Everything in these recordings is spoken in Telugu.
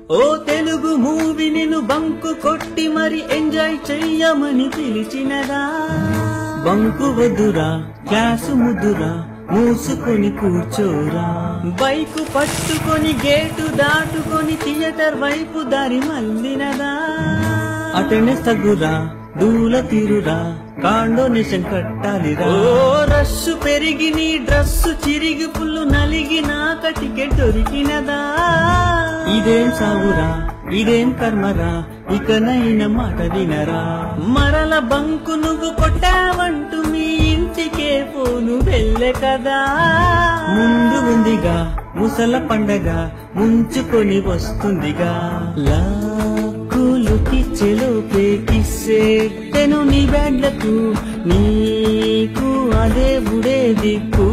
ఓ తెలుగు మూవీ నిన్ను బంకు కొట్టి మరి ఎంజాయ్ చెయ్యమని పిలిచినదా బంకు వద్దురా క్లాసు ముద్దురా మూసుకొని కూర్చోరా బైకు పట్టుకొని గేటు దాటుకొని థియేటర్ వైపు దారి మళ్ళినదా అటెండెన్స్ తగ్గురా దూల తీరురా కాండోనేషన్ కట్టాలిరా ఓ రస్సు పెరిగి నీ డ్రస్సు చిరిగి పుల్లు నలిగి నాక టికెట్ దొరికినదా ఇదేం సాగురా ఇదేం కర్మరా ఇకనైన మాట వినరా మరల బంకు నువ్వు కొట్టావంటూ మీ ఇంటికే పోను వెళ్ళే కదా ముందు ఉందిగా ముసల పండగ ముంచుకొని వస్తుందిగా లాక్కులు కిచ్చెలో పేకిసే తెను నీ బ్యాడ్లకు నీకు అదే బుడే దిక్కు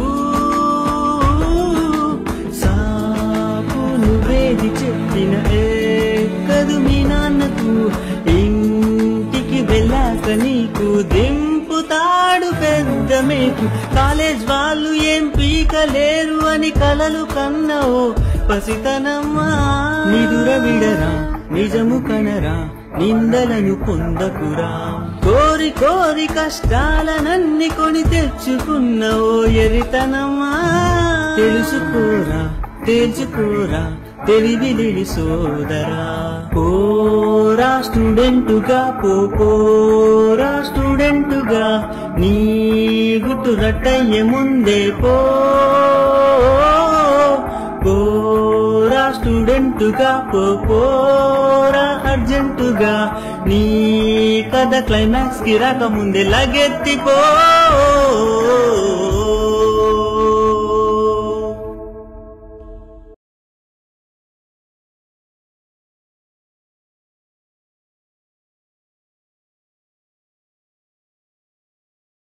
సాకు నువ్వేది చెప్పిన కదు మీ నాన్నకు ఇంటికి వెళ్ళాక నీకు దింపుతాడు పెద్ద మేకు కాలేజ్ వాళ్ళు ఏం పీకలేరు అని కలలు కన్నవో పసితనమ్మా నిదుర విడరా నిజము కనరా నిందలను పొందకురా కోరి కోరి కష్టాలనన్ని కొని తెచ్చుకున్న ఓ ఎరితనమ్మా తెలుసుకోరా తేల్చుకోరా తెలివి లేని సోదరా పోరా స్టూడెంటుగా పో పోరా స్టూడెంటుగా నీ గుట్టు రట్టయ్యే ముందే పో పోరా స్టూడెంటుగా పో పోరా అర్జెంటుగా నీ కథ క్లైమాక్స్ కి రాకముందే లగెత్తిపో